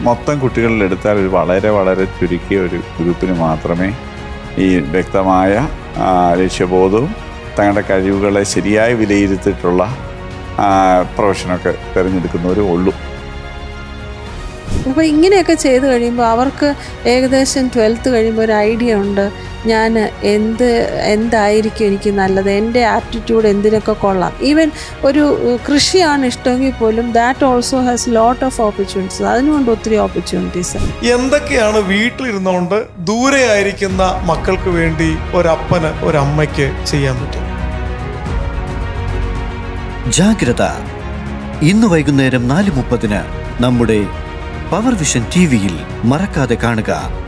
മൊത്തം കുട്ടികളിൽ എടുത്താൽ ഒരു വളരെ വളരെ ചുരുക്കിയ ഒരു ഗ്രൂപ്പിന് മാത്രമേ ഈ വ്യക്തമായ ആ, ലക്ഷ്യബോധവും തങ്ങളുടെ കഴിവുകളെ ശരിയായി വിലയിരുത്തിയിട്ടുള്ള ആ, പ്രൊഫഷനൊക്കെ തിരഞ്ഞെടുക്കുന്നവരും ഉള്ളൂ അപ്പോൾ ഇങ്ങനെയൊക്കെ ചെയ്ത് കഴിയുമ്പോൾ അവർക്ക് ഏകദേശം ട്വൽത്ത് കഴിയുമ്പോൾ ഒരു ഐഡിയ ഉണ്ട് ഞാൻ എന്ത് എന്തായിരിക്കും എനിക്ക് നല്ലത് എൻ്റെ ആപ്റ്റിറ്റ്യൂഡ് എന്തിനൊക്കെ കൊള്ളാം ഈവൻ ഒരു ഏഹ്, കൃഷിയാണ് ഇഷ്ടമെങ്കിൽ പോലും that also has lot of opportunities അതിനുകൊണ്ട് ഒത്തിരി ഓപ്പർച്യൂണിറ്റീസ് എന്തൊക്കെയാണ് വീട്ടിലിരുന്നുകൊണ്ട് ദൂരെ ആയിരിക്കുന്ന മക്കൾക്ക് വേണ്ടി ഒരപ്പന് ഒരമ്മയ്ക്ക് ചെയ്യാൻ പറ്റും ജാഗ്രത ഇന്ന് വൈകുന്നേരം നാല് മുപ്പതിന് നമ്മുടെ പവർ വിഷൻ ടി വിയിൽ മറക്കാതെ കാണുക